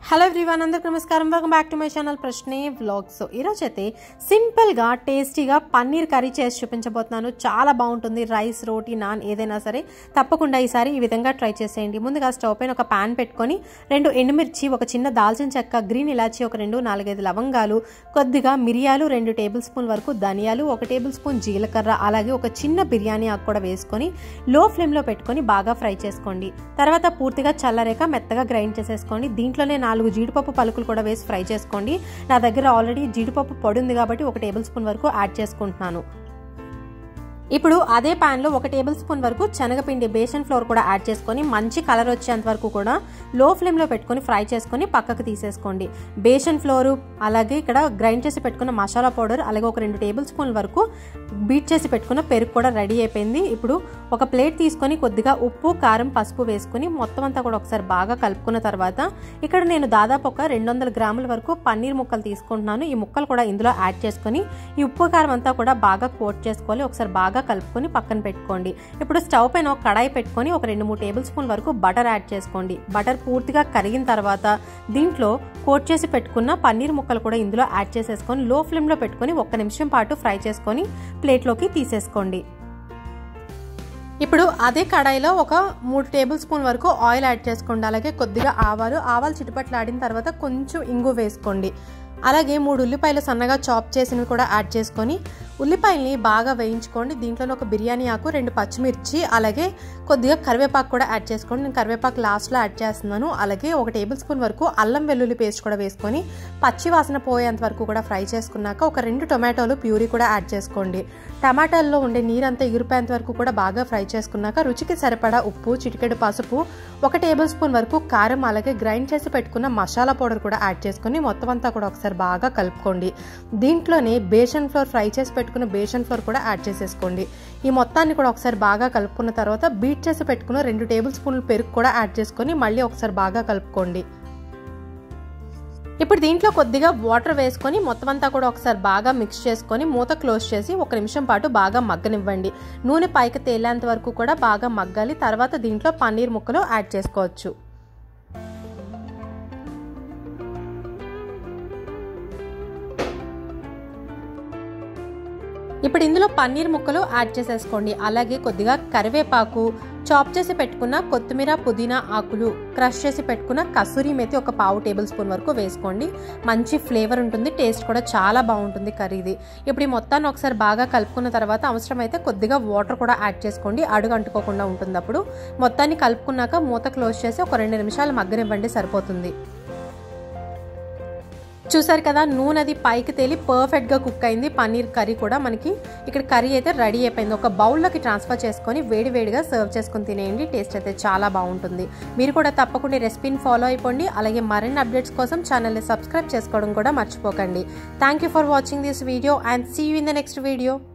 hello everyone అందరికి నమస్కారం welcome back to my channel Prashne vlogs ఈరోజు అయితే సింపుల్గా టేస్టీగా పన్నీర్ కర్రీ చేసి చూపించబోతున్నాను చాలా బాగుంటుంది రైస్ రోటీ నాన్ ఏదైనా సరే తప్పకుండా ఈసారి ఈ విధంగా ట్రై చేసేయండి ముందుగా స్టవ్ పైన ఒక పాన్ పెట్టుకొని రెండు ఎండుమిర్చి ఒక చిన్న దాల్చిన చెక్క గ్రీన్ ఇలాచి ఒక రెండు నాలుగైదు లవంగాలు కొద్దిగా మిరియాలు రెండు టేబుల్ స్పూన్ వరకు ధనియాలు ఒక టేబుల్ స్పూన్ జీలకర్ర అలాగే ఒక చిన్న బిర్యానీ ఆకు కూడా వేసుకొని లో ఫ్లేమ్లో పెట్టుకొని బాగా ఫ్రై చేసుకోండి తర్వాత పూర్తిగా చల్లరేక మెత్తగా గ్రైండ్ చేసేసుకోండి దీంట్లోనే నాలుగు జీడిపప్పు పలుకులు కూడా వేసి ఫ్రై చేసుకోండి నా దగ్గర ఆల్రెడీ జీడిపప్పు పొడి ఉంది కాబట్టి ఒక టేబుల్ స్పూన్ వరకు యాడ్ చేసుకుంటున్నాను ఇప్పుడు అదే ప్యాన్లో ఒక టేబుల్ స్పూన్ వరకు శనగపిండి బేసన్ ఫ్లోర్ కూడా యాడ్ చేసుకొని మంచి కలర్ వచ్చేంత వరకు కూడా లో ఫ్లేమ్లో పెట్టుకొని ఫ్రై చేసుకొని పక్కకు తీసేసుకోండి బేసన్ ఫ్లోరు అలాగే ఇక్కడ గ్రైండ్ చేసి పెట్టుకున్న మసాలా పౌడర్ అలాగే ఒక రెండు టేబుల్ స్పూన్ వరకు బీట్ చేసి పెట్టుకున్న పెరుగు కూడా రెడీ అయిపోయింది ఇప్పుడు ఒక ప్లేట్ తీసుకొని కొద్దిగా ఉప్పు కారం పసుపు వేసుకొని మొత్తం అంతా కూడా ఒకసారి బాగా కలుపుకున్న తర్వాత ఇక్కడ నేను దాదాపు ఒక రెండు వందల గ్రాముల వరకు పన్నీర్ ముక్కలు తీసుకుంటున్నాను ఈ ముక్కలు కూడా ఇందులో యాడ్ చేసుకొని ఈ ఉప్పు కారం అంతా కూడా బాగా కోట్ చేసుకోవాలి ఒకసారి బాగా కలుపుకొని పక్కన పెట్టుకోండి ఇప్పుడు స్టవ్ పైన ఒక కడాయి పెట్టుకొని ఒక రెండు మూడు టేబుల్ స్పూన్ వరకు బటర్ యాడ్ చేసుకోండి బటర్ పూర్తిగా కరిగిన తర్వాత దీంట్లో కోట్ చేసి పెట్టుకున్న పన్నీర్ ముక్కలు కూడా ఇందులో యాడ్ చేసేసుకొని లో ఫ్లేమ్లో పెట్టుకొని ఒక్క నిమిషం పాటు ఫ్రై చేసుకొని ప్లేట్లోకి తీసేసుకోండి ఇప్పుడు అదే కడాయిలో ఒక మూడు టేబుల్ స్పూన్ వరకు ఆయిల్ యాడ్ చేసుకోండి అలాగే కొద్దిగా ఆవాలు ఆవాలు చిటుపట్లు ఆడిన తర్వాత కొంచెం ఇంగు వేసుకోండి అలాగే మూడు ఉల్లిపాయలు సన్నగా చాప్ చేసినవి కూడా యాడ్ చేసుకొని ఉల్లిపాయల్ని బాగా వేయించుకోండి దీంట్లో ఒక బిర్యానీ ఆకు రెండు పచ్చిమిర్చి అలాగే కొద్దిగా కరివేపాకు కూడా యాడ్ చేసుకోండి నేను కరివేపాకు లాస్ట్లో యాడ్ చేస్తున్నాను అలాగే ఒక టేబుల్ స్పూన్ వరకు అల్లం వెల్లుల్లి పేస్ట్ కూడా వేసుకొని పచ్చి వాసన పోయేంత వరకు కూడా ఫ్రై చేసుకున్నాక ఒక రెండు టొమాటోలు ప్యూరీ కూడా యాడ్ చేసుకోండి టమాటాల్లో ఉండే నీరంతా ఎగిరిపోయేంత వరకు కూడా బాగా ఫ్రై చేసుకున్నాక రుచికి సరిపడా ఉప్పు చిటికెడు పసుపు ఒక టేబుల్ స్పూన్ వరకు కారం అలాగే గ్రైండ్ చేసి పెట్టుకున్న మసాలా పౌడర్ కూడా యాడ్ చేసుకుని మొత్తం అంతా కూడా ఒకసారి బాగా కలుపుకోండి దీంట్లోనే బేసన్ ఫ్లోర్ ఫ్రై చేసి పెట్టుకున్న బేసన్ ఫ్లోర్ కూడా యాడ్ చేసేసుకోండి ఈ మొత్తాన్ని కూడా ఒకసారి బాగా కలుపుకున్న తర్వాత బీట్ చేసి పెట్టుకున్న రెండు టేబుల్ స్పూన్లు పెరుగు కూడా యాడ్ చేసుకొని మళ్ళీ ఒకసారి బాగా కలుపుకోండి ఇప్పుడు దీంట్లో కొద్దిగా వాటర్ వేసుకొని మొత్తం అంతా కూడా ఒకసారి బాగా మిక్స్ చేసుకొని మూత క్లోజ్ చేసి ఒక నిమిషం పాటు బాగా మగ్గనివ్వండి నూనె పైకి తేలేంత వరకు కూడా బాగా మగ్గాలి తర్వాత దీంట్లో పన్నీర్ ముక్కలు యాడ్ చేసుకోవచ్చు ఇప్పుడు ఇందులో పన్నీర్ ముక్కలు యాడ్ చేసేసుకోండి అలాగే కొద్దిగా కరివేపాకు చాప్ చేసి పెట్టుకున్న కొత్తిమీర పుదీనా ఆకులు క్రష్ చేసి పెట్టుకున్న కసూరి మెతి ఒక పావు టేబుల్ స్పూన్ వరకు వేసుకోండి మంచి ఫ్లేవర్ ఉంటుంది టేస్ట్ కూడా చాలా బాగుంటుంది కర్రీది ఇప్పుడు ఈ మొత్తాన్ని ఒకసారి బాగా కలుపుకున్న తర్వాత అవసరమైతే కొద్దిగా వాటర్ కూడా యాడ్ చేసుకోండి అడుగు అంటుకోకుండా ఉంటుంది అప్పుడు మొత్తాన్ని కలుపుకున్నాక మూత క్లోజ్ చేసి ఒక రెండు నిమిషాలు మగ్గనివ్వండి సరిపోతుంది చూసారు కదా నూనె అది పైకి తేలి పర్ఫెక్ట్గా కుక్ అయింది పన్నీర్ కర్రీ కూడా మనకి ఇక్కడ కర్రీ అయితే రెడీ అయిపోయింది ఒక బౌల్లోకి ట్రాన్స్ఫర్ చేసుకొని వేడి వేడిగా సర్వ్ చేసుకొని తినేయండి టేస్ట్ అయితే చాలా బాగుంటుంది మీరు కూడా తప్పకుండా రెసిపీని ఫాలో అయిపోండి అలాగే మరిన్ని అప్డేట్స్ కోసం ఛానల్ని సబ్స్క్రైబ్ చేసుకోవడం కూడా మర్చిపోకండి thank you for watching this video and see you in the next video